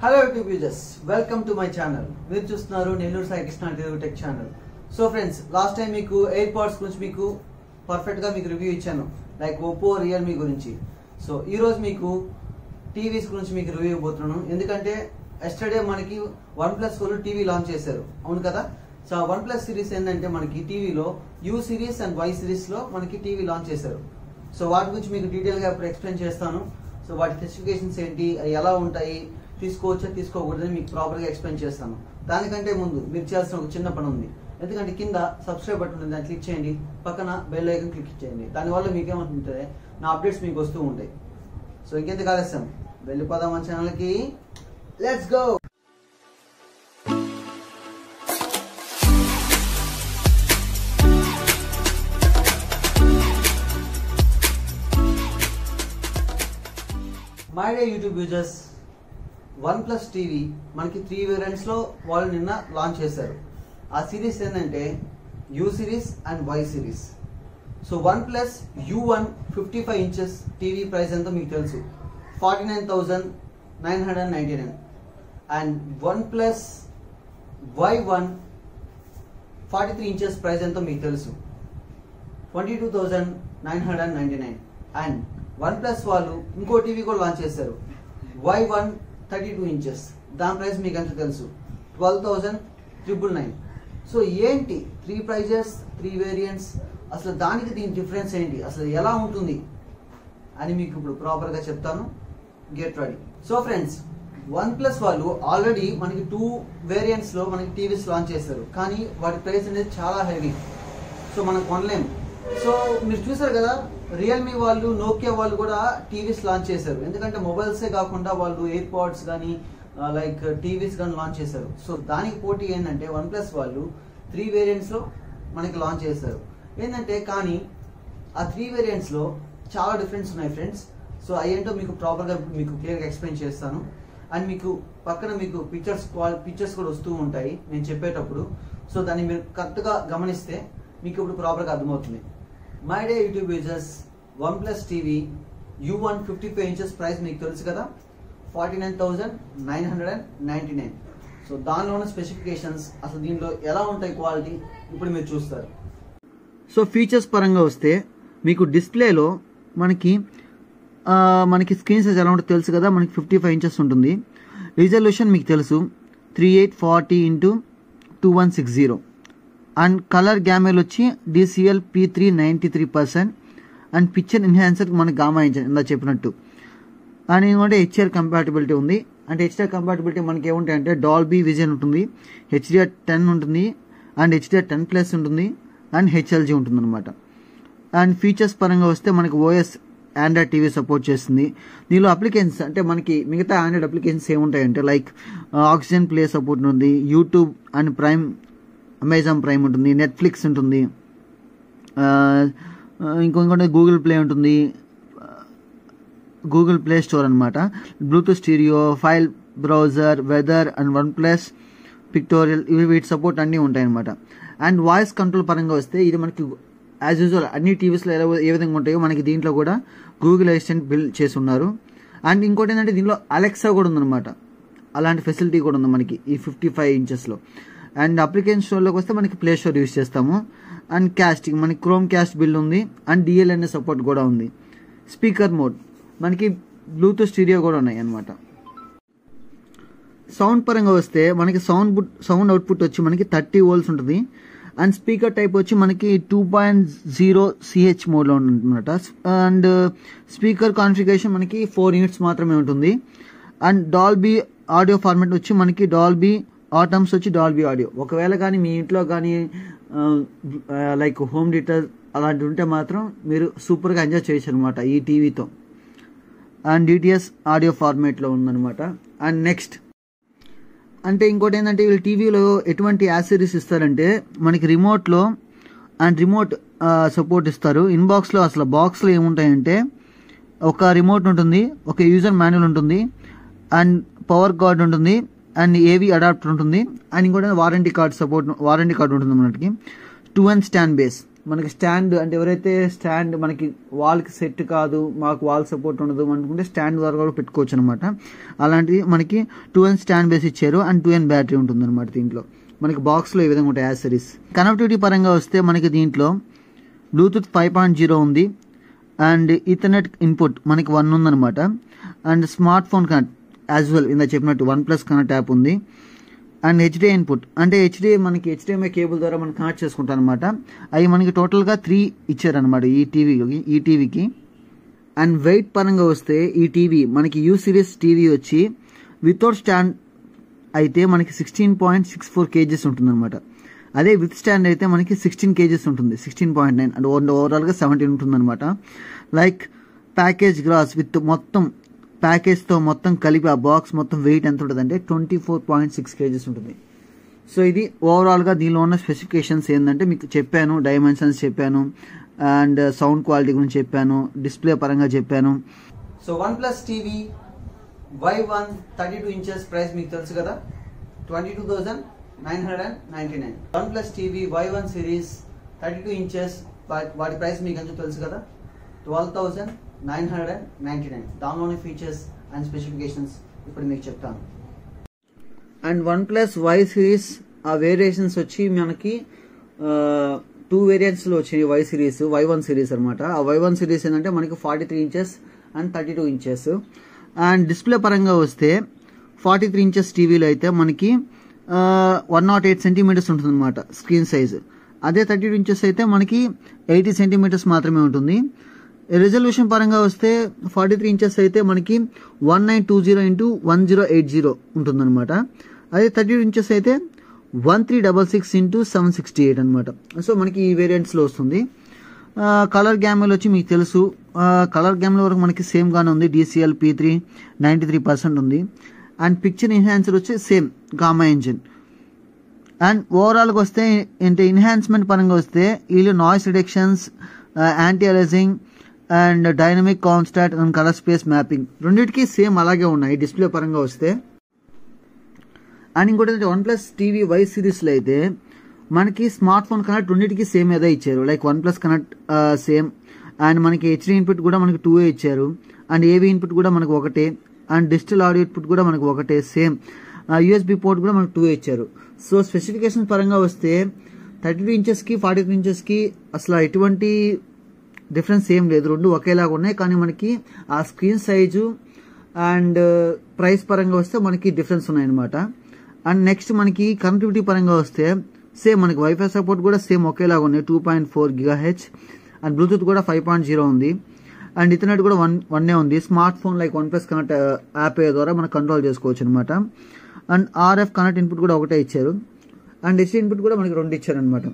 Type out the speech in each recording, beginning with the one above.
hello YouTube users welcome to my channel మీరు చూస్తున్నారు Nellore Sai Krishna Telugu tech channel so friends last time మీకు AirPods గురించి మీకు పర్ఫెక్ట్ గా మీకు రివ్యూ ఇచ్చాను లైక్ ఓప్పో రియల్మీ గురించి సో ఈ రోజు మీకు టీవీస్ గురించి మీకు రివ్యూ ఇవ్వబోతున్నాను ఎందుకంటే ఎస్టర్డే మనకి వన్ ప్లస్ వాళ్ళు టీవీ లాంచ్ చేశారు అవును కదా సో వన్ ప్లస్ సిరీస్ ఏంటంటే మనకి టీవీలో U series and Y series లో మనకి టీవీ లాంచ్ చేశారు సో వాటి గురించి మీకు డీటెయిల్ గా ఇప్పుడు ఎక్స్ప్లెయిన్ చేస్తాను సో వాటి స్పెసిఫికేషన్స్ ఏంటి అవి ఎలా ఉంటాయి తీసుకోవచ్చా తీసుకోకూడదని మీకు ప్రాపర్ గా ఎక్స్ప్లెయిన్ చేస్తాను దానికంటే ముందు మీరు చేయాల్సిన ఒక చిన్న పని ఉంది ఎందుకంటే కింద సబ్స్క్రైబ్ బటన్ ఉంది దాన్ని క్లిక్ చేయండి పక్కన బెల్ ఐకన్ క్లిక్ చేయండి దానివల్ల మీకేమవుతుంటే నా అప్డేట్స్ మీకు వస్తూ ఉంటాయి సో ఇంకెందుకు ఆలస్యం వెళ్ళిపోదాం మన ఛానల్కి let's go my dear YouTube users OnePlus TV మనకి త్రీ వేరియంట్స్ లో వాళ్ళు నిన్న లాంచ్ చేశారు ఆ సిరీస్ ఏంటంటే U series and Y series so OnePlus U one fifty five inches TV price ఎంతో మీకు తెలుసు forty nine thousand nine hundred ninety nine and OnePlus Y one forty three inches price ఎంతో మీకు తెలుసు twenty two thousand nine hundred ninety nine and OnePlus వాళ్ళు ఇంకో TV కూడా launch చేశారు Y one thirty two inches దాని price మీకు ఎంత తెలుసు twelve thousand triple nine so ఏంటి త్రీ ప్రైజెస్ త్రీ వేరియంట్స్ అసలు దానికి దీని డిఫరెన్స్ ఏంటి అసలు ఎలా ఉంటుంది అని మీకు ఇప్పుడు ప్రాపర్గా చెప్తాను get ready so friends OnePlus వాళ్ళు ఆల్రెడీ మనకి టూ వేరియంట్స్లో మనకి టీవీస్ లాంచ్ చేశారు కానీ వాటి ప్రైస్ అనేది చాలా హెవీ సో మనం కొనలేము సో మీరు చూసారు కదా రియల్మీ వాళ్ళు నోకియా వాళ్ళు కూడా టీవీస్ లాంచ్ చేశారు ఎందుకంటే మొబైల్సే కాకుండా వాళ్ళు ఎయిర్ పాడ్స్ కానీ లైక్ టీవీస్ కానీ లాంచ్ చేశారు సో దానికి పోటీ ఏంటంటే వన్ ప్లస్ వాళ్ళు త్రీ వేరియంట్స్లో మనకి లాంచ్ చేశారు ఏంటంటే కానీ ఆ త్రీ వేరియంట్స్లో చాలా డిఫరెన్స్ ఉన్నాయి ఫ్రెండ్స్ సో అయ్యేంటో మీకు ప్రాపర్గా మీకు క్లియర్గా ఎక్స్ప్లెయిన్ చేస్తాను అండ్ మీకు పక్కన మీకు పిక్చర్స్ పిక్చర్స్ కూడా వస్తూ ఉంటాయి నేను చెప్పేటప్పుడు సో దాన్ని మీరు కరెక్ట్గా గమనిస్తే మీకు ఇప్పుడు ప్రాపర్గా అర్థమవుతుంది my dear YouTube users OnePlus TV U one fifty five inches price మీకు తెలుసు కదా forty nine thousand nine hundred and ninety nine so దానిలో ఉన్న స్పెసిఫికేషన్స్ అసలు దీనిలో ఎలా ఉంటాయి క్వాలిటీ ఇప్పుడు మీరు చూస్తారు సో ఫీచర్స్ పరంగా వస్తే మీకు డిస్ప్లేలో మనకి ఆ, మనకి స్క్రీన్ సైజ్ ఎలా ఉంటుందో తెలుసు కదా మనకి ఫిఫ్టీ ఫైవ్ ఇంచెస్ ఉంటుంది రిజల్యూషన్ మీకు తెలుసు three eight forty into two one six zero and colour gamut వచ్చి DCI P three ninety three percent and picture enhancer మనకి గామా ఇంజన్ ఇందా చెప్పినట్టు అండ్ ఏంటంటే హెచ్ఆర్ కంపాటబిలిటీ ఉంది అంటే హెచ్ఆర్ కంపాటబిలిటీ మనకి ఏముంటాయి అంటే డాల్బీ విజన్ ఉంటుంది హెచ్డిఆర్ టెన్ ఉంటుంది అండ్ హెచ్డిఆర్ టెన్ ప్లస్ ఉంటుంది అండ్ హెచ్ఎల్జీ ఉంటుంది అనమాట అండ్ ఫీచర్స్ పరంగా వస్తే మనకి ఓఎస్ ఆండ్రాయిడ్ టీవీ సపోర్ట్ చేస్తుంది దీనిలో అప్లికేషన్స్ అంటే మనకి మిగతా ఆండ్రాయిడ్ అప్లికేషన్స్ ఏముంటాయంటే లైక్ ఆక్సిజన్ ప్లే సపోర్ట్ ఉంటుంది YouTube and Prime Amazon Prime ఉంటుంది నెట్ఫ్లిక్స్ ఉంటుంది ఆ, ఇంకో ఇంకోటి గూగుల్ ప్లే ఉంటుంది గూగుల్ ప్లే స్టోర్ అనమాట Bluetooth stereo file browser weather and OnePlus pictorial ఇవి వీటి సపోర్ట్ అన్నీ ఉంటాయి అనమాట అండ్ వాయిస్ కంట్రోల్ పరంగా వస్తే ఇది మనకి యాజ్ యూజువల్ అన్ని టీవీస్లో ఎలా ఏ విధంగా ఉంటాయో మనకి దీంట్లో కూడా గూగుల్ అసిస్టెంట్ బిల్డ్ చేసి ఉన్నారు అండ్ ఇంకోటి ఏంటంటే దీనిలో అలెక్సా కూడా ఉందన్నమాట అలాంటి ఫెసిలిటీ కూడా ఉంది మనకి ఈ ఫిఫ్టీ ఫైవ్ ఇంచెస్లో అండ్ అప్లికేషన్ స్టోర్లోకి వస్తే మనకి ప్లే స్టోర్ యూస్ చేస్తాము అండ్ క్యాస్టింగ్ మనకి క్రోమ్ క్యాస్ట్ బిల్ ఉంది అండ్ డిఎల్ఎన్ఏ సపోర్ట్ కూడా ఉంది స్పీకర్ మోడ్ మనకి బ్లూటూత్ స్టీరియో కూడా ఉన్నాయి అన్నమాట సౌండ్ పరంగా వస్తే మనకి సౌండ్ బుట్ సౌండ్ అవుట్పుట్ వచ్చి మనకి థర్టీ వోల్స్ ఉంటుంది అండ్ స్పీకర్ టైప్ వచ్చి మనకి టూ పాయింట్ జీరో సిహెచ్ మోడ్లో ఉంటుందన్నమాట అండ్ స్పీకర్ కాన్ఫిగరేషన్ మనకి ఫోర్ యూనిట్స్ మాత్రమే ఉంటుంది అండ్ డాల్బీ ఆడియో ఫార్మాట్ వచ్చి మనకి డాల్బీ ఆటమ్స్ వచ్చి డాల్బీ ఆడియో ఒకవేళ కానీ మీ ఇంట్లో కానీ లైక్ హోమ్ థియేటర్ అలాంటివి ఉంటే మాత్రం మీరు సూపర్గా ఎంజాయ్ చేయొచ్చు అనమాట ఈ టీవీతో అండ్ డిటిఎస్ ఆడియో ఫార్మేట్లో ఉందన్నమాట అండ్ నెక్స్ట్ అంటే ఇంకోటి ఏంటంటే వీళ్ళు టీవీలో ఎటువంటి యాసిరీస్ ఇస్తారంటే మనకి రిమోట్లో అండ్ రిమోట్ సపోర్ట్ ఇస్తారు ఇన్బాక్స్లో అసలు బాక్స్లో ఏముంటాయంటే ఒక రిమోట్ ఉంటుంది ఒక యూజర్ మాన్యువల్ ఉంటుంది అండ్ పవర్ కార్డ్ ఉంటుంది అండ్ ఏవి అడాప్టర్ ఉంటుంది అండ్ ఇంకోటి warranty card support warranty card ఉంటుంది మనకి టూ అండ్ స్టాండ్ బేస్ మనకి స్టాండ్ అంటే ఎవరైతే స్టాండ్ మనకి వాల్కి సెట్ కాదు మాకు వాల్ సపోర్ట్ ఉండదు అనుకుంటే స్టాండ్ ద్వారా కూడా పెట్టుకోవచ్చు అనమాట అలాంటిది మనకి టూ ఎన్ స్టాండ్ బేస్ ఇచ్చారు అండ్ టూ ఎన్ బ్యాటరీ ఉంటుంది అనమాట దీంట్లో మనకి బాక్స్లో ఈ విధంగా ఉంటాయి యాసరీస్ కనెక్టివిటీ పరంగా వస్తే మనకి దీంట్లో బ్లూటూత్ ఫైవ్ పాయింట్ జీరో ఉంది అండ్ ఈథర్నెట్ ఇన్పుట్ మనకి వన్ ఉందన్నమాట and smartphone connect as well ఇందా చెప్పినట్టు వన్ ప్లస్ కనెక్ట్ యాప్ ఉంది అండ్ హెచ్డి ఇన్పుట్ అంటే హెచ్డి మనకి హెచ్డిఎంఐ కేబుల్ ద్వారా మనం కనెక్ట్ చేసుకుంటాం అనమాట అవి మనకి టోటల్గా త్రీ ఇచ్చారనమాట ఈ టీవీకి ఈ టీవీకి అండ్ వెయిట్ పరంగా వస్తే ఈ టీవీ మనకి యూ సిరీస్ టీవీ వచ్చి వితౌట్ స్టాండ్ అయితే మనకి sixteen point six four kgs ఉంటుందన్నమాట అదే విత్ స్టాండ్ అయితే మనకి సిక్స్టీన్ కేజీస్ ఉంటుంది సిక్స్టీన్ పాయింట్ నైన్ అండ్ ఓవరాల్గా సెవెంటీన్ ఉంటుందన్నమాట లైక్ ప్యాకేజ్ గ్రాస్ విత్ మొత్తం ప్యాకేజ్తో మొత్తం కలిపి ఆ బాక్స్ మొత్తం వెయిట్ ఎంత ఉంటుంది అంటే twenty four point six kgs ఉంటుంది సో ఇది ఓవరాల్గా దీనిలో ఉన్న స్పెసిఫికేషన్స్ ఏంటంటే మీకు చెప్పాను డైమెన్షన్స్ చెప్పాను అండ్ సౌండ్ క్వాలిటీ గురించి చెప్పాను డిస్ప్లే పరంగా చెప్పాను so OnePlus TV Y one thirty two inches price మీకు తెలుసు కదా twenty two thousand nine hundred and ninety nine OnePlus TV Y one series thirty two inches వాటి price మీకు ఎంతో తెలుసు కదా twelve thousand nine hundred and ninety nine దానిలోని features and specifications ఇప్పుడు మీకు చెప్తాను and OnePlus Y series ఆ వేరియేషన్స్ వచ్చి మనకి టూ వేరియంట్స్లో వచ్చినాయి Y series Y one series అనమాట ఆ వై వన్ సిరీస్ ఏంటంటే మనకి forty three inches and thirty two inches and display పరంగా వస్తే ఫార్టీ త్రీ ఇంచెస్ టీవీలో అయితే మనకి వన్ నాట్ ఎయిట్ సెంటీమీటర్స్ ఉంటుంది అనమాట స్క్రీన్ సైజ్ అదే థర్టీ టూ ఇంచెస్ అయితే మనకి ఎయిటీ సెంటీమీటర్స్ మాత్రమే ఉంటుంది రిజల్యూషన్ పరంగా వస్తే ఫార్టీ త్రీ ఇంచెస్ అయితే మనకి one nine two zero into one zero eight zero ఉంటుందన్నమాట అదే థర్టీ టూ ఇంచెస్ అయితే one three double six into seven sixty eight అనమాట సో మనకి ఈ వేరియంట్స్లో వస్తుంది కలర్ గ్యామ్లో వచ్చి మీకు తెలుసు కలర్ గ్యామ్లో వరకు మనకి సేమ్గానే ఉంది DCI P three ninety three percent ఉంది అండ్ పిక్చర్ ఎన్హాన్సర్ వచ్చి సేమ్ గామా ఇంజిన్ అండ్ ఓవరాల్గా వస్తే అంటే ఎన్హాన్స్మెంట్ పరంగా వస్తే వీళ్ళు noise reductions anti aliasing and dynamic contrast and colour space mapping రెండింటికి సేమ్ అలాగే ఉన్నాయి డిస్ప్లే పరంగా వస్తే అండ్ ఇంకోటి ఏంటంటే వన్ ప్లస్ టీవీ వై సిరీస్లో అయితే మనకి స్మార్ట్ ఫోన్ కనెక్ట్ రెండింటికి సేమ్ ఏదో ఇచ్చారు like OnePlus connect same and మనకి హెచ్డి ఇన్పుట్ కూడా మనకి టూ ఏ ఇచ్చారు అండ్ ఏవీ ఇన్పుట్ కూడా మనకు ఒకటే అండ్ డిజిటల్ ఆడియో ఇన్పుట్ కూడా మనకు ఒకటే సేమ్ యూఎస్బి పోర్ట్ కూడా మనకు టూ ఇచ్చారు సో స్పెసిఫికేషన్ పరంగా వస్తే థర్టీ టూ ఇంచెస్కి ఫార్టీ త్రీ ఇంచెస్కి అసలు ఎటువంటి డిఫరెన్స్ ఏం లేదు రెండు ఒకేలాగా ఉన్నాయి కానీ మనకి ఆ స్క్రీన్ సైజు అండ్ ప్రైస్ పరంగా వస్తే మనకి డిఫరెన్స్ ఉన్నాయన్నమాట అండ్ నెక్స్ట్ మనకి కనెక్టివిటీ పరంగా వస్తే సేమ్ మనకి వైఫై సపోర్ట్ కూడా సేమ్ ఒకేలాగా ఉన్నాయి two point four giga H and Bluetooth కూడా ఫైవ్ పాయింట్ జీరో ఉంది అండ్ ఇథర్నెట్ కూడా వన్ వన్నే ఉంది smartphone like OnePlus connect app ద్వారా మనం కంట్రోల్ చేసుకోవచ్చు అనమాట అండ్ ఆర్ఎఫ్ కనెక్ట్ ఇన్పుట్ కూడా ఒకటే ఇచ్చారు అండ్ హెచ్డి ఇన్పుట్ కూడా మనకి రెండు ఇచ్చారనమాట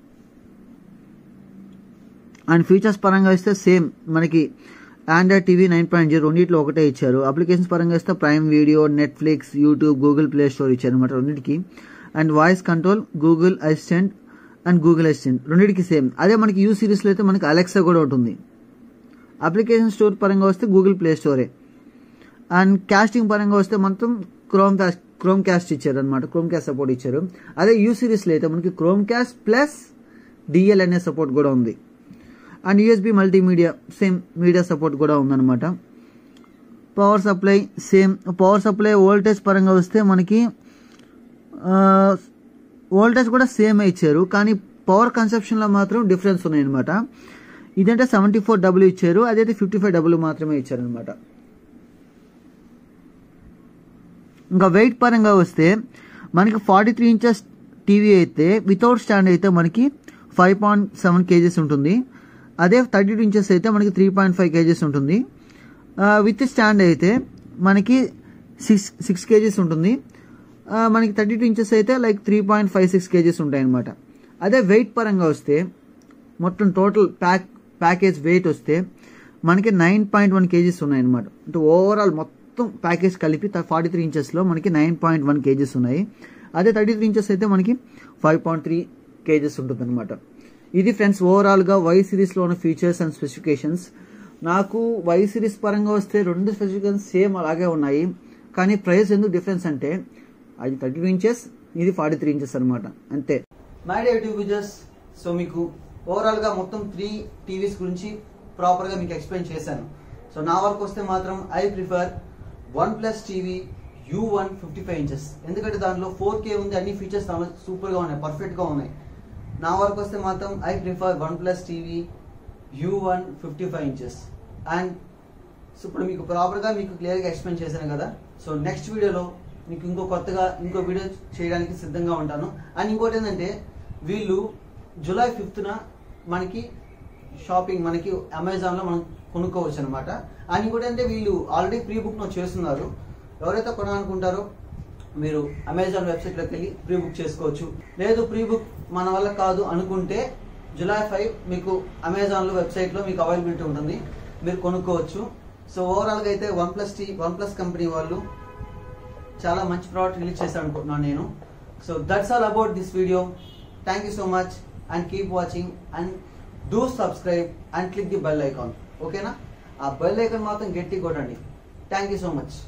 అండ్ ఫీచర్స్ పరంగా ఇస్తే సేమ్ మనకి Android TV nine point zero రెండింటిలో ఒకటే ఇచ్చారు అప్లికేషన్స్ పరంగా ఇస్తే Prime Video Netflix YouTube Google Play Store ఇచ్చారు అనమాట రెండింటికి and voice control Google Assistant and Google Assistant రెండింటికి సేమ్ అదే మనకి యూ సిరీస్లో అయితే మనకి అలెక్సా కూడా ఉంటుంది అప్లికేషన్ స్టోర్ పరంగా వస్తే గూగుల్ ప్లే స్టోరే అండ్ క్యాస్టింగ్ పరంగా వస్తే మొత్తం క్రోమ్ క్యాస్ట్ క్రోమ్ క్యాస్ట్ ఇచ్చారు అనమాట క్రోమ్ క్యాస్ట్ సపోర్ట్ ఇచ్చారు అదే యూ సిరీస్లో అయితే మనకి క్రోమ్ క్యాస్ట్ ప్లస్ డిఎల్ అనే సపోర్ట్ కూడా ఉంది and USB multimedia same media support కూడా ఉందన్నమాట power supply same power supply voltage పరంగా వస్తే మనకి వోల్టేజ్ కూడా సేమ్ ఇచ్చారు కానీ పవర్ కన్సెప్షన్లో మాత్రం డిఫరెన్స్ ఉన్నాయన్నమాట ఇదంటే సెవెంటీ ఫోర్ డబ్ల్యూ ఇచ్చారు అదైతే ఫిఫ్టీ ఫైవ్ డబ్ల్యూ మాత్రమే ఇచ్చారనమాట ఇంకా వెయిట్ పరంగా వస్తే మనకి ఫార్టీ త్రీ ఇంచెస్ టీవీ అయితే వితౌట్ స్టాండ్ అయితే మనకి ఫైవ్ పాయింట్ సెవెన్ కేజీస్ ఉంటుంది అదే థర్టీ టూ ఇంచెస్ అయితే మనకి త్రీ పాయింట్ ఫైవ్ కేజీస్ ఉంటుంది విత్ స్టాండ్ అయితే మనకి సిక్స్ సిక్స్ కేజీస్ ఉంటుంది మనకి థర్టీ టూ ఇంచెస్ అయితే like three point five six kgs ఉంటాయి అనమాట అదే వెయిట్ పరంగా వస్తే మొత్తం టోటల్ ప్యాక్ ప్యాకేజ్ వెయిట్ వస్తే మనకి నైన్ పాయింట్ వన్ కేజీస్ ఉన్నాయన్నమాట అంటే ఓవరాల్ మొత్తం ప్యాకేజ్ కలిపి ఫార్టీ త్రీ ఇంచెస్లో మనకి నైన్ పాయింట్ వన్ కేజీస్ ఉన్నాయి అదే థర్టీ త్రీ ఇంచెస్ అయితే మనకి ఫైవ్ పాయింట్ త్రీ కేజెస్ ఉంటుంది అనమాట ఇది ఫ్రెండ్స్ ఓవరాల్గా వై సిరీస్లో ఉన్న ఫీచర్స్ అండ్ స్పెసిఫికేషన్స్ నాకు వై సిరీస్ పరంగా వస్తే రెండు స్పెసిఫికేషన్స్ సేమ్ అలాగే ఉన్నాయి కానీ ప్రైస్ ఎందుకు డిఫరెన్స్ అంటే అది థర్టీ టూ ఇంచెస్ ఇది ఫార్టీ త్రీ ఇంచెస్ అనమాట అంతే my dear YouTube users so మీకు ఓవరాల్గా మొత్తం త్రీ టీవీస్ గురించి ప్రాపర్గా మీకు ఎక్స్ప్లెయిన్ చేశాను సో నా వరకు వస్తే మాత్రం I prefer OnePlus TV U one fifty five inches ఎందుకంటే దాంట్లో ఫోర్ కే ఉంది అన్ని ఫీచర్స్ దాంట్లో సూపర్గా ఉన్నాయి పర్ఫెక్ట్గా ఉన్నాయి నా వరకు వస్తే మాత్రం I prefer OnePlus TV U one fifty five inches and so ఇప్పుడు మీకు ప్రాపర్గా మీకు క్లియర్గా ఎక్స్ప్లెయిన్ చేశాను కదా సో నెక్స్ట్ వీడియోలో మీకు ఇంకో కొత్తగా ఇంకో వీడియో చేయడానికి సిద్ధంగా ఉంటాను అండ్ ఇంకోటి ఏంటంటే వీళ్ళు జూలై ఫిఫ్త్న మనకి షాపింగ్ మనకి అమెజాన్లో మనం కొనుక్కోవచ్చు అనమాట అండ్ ఇంకోటి అంటే వీళ్ళు ఆల్రెడీ ప్రీ బుక్ చేస్తున్నారు ఎవరైతే కొనాలనుకుంటారో మీరు అమెజాన్ వెబ్సైట్లోకి వెళ్ళి ప్రీ బుక్ చేసుకోవచ్చు లేదు ప్రీ బుక్ మన వల్ల కాదు అనుకుంటే జూలై ఫైవ్ మీకు అమెజాన్లో వెబ్సైట్లో మీకు అవైలబిలిటీ ఉంటుంది మీరు కొనుక్కోవచ్చు సో ఓవరాల్గా అయితే OnePlus T OnePlus company వాళ్ళు చాలా మంచి ప్రోడక్ట్ రిలీజ్ చేశారు అనుకుంటున్నాను నేను so that's all about this video thank you so much and keep watching and do subscribe and click the bell icon ఓకేనా ఆ బెల్ ఐకాన్ మాత్రం గట్టి కొట్టండి థ్యాంక్ యూ సో మచ్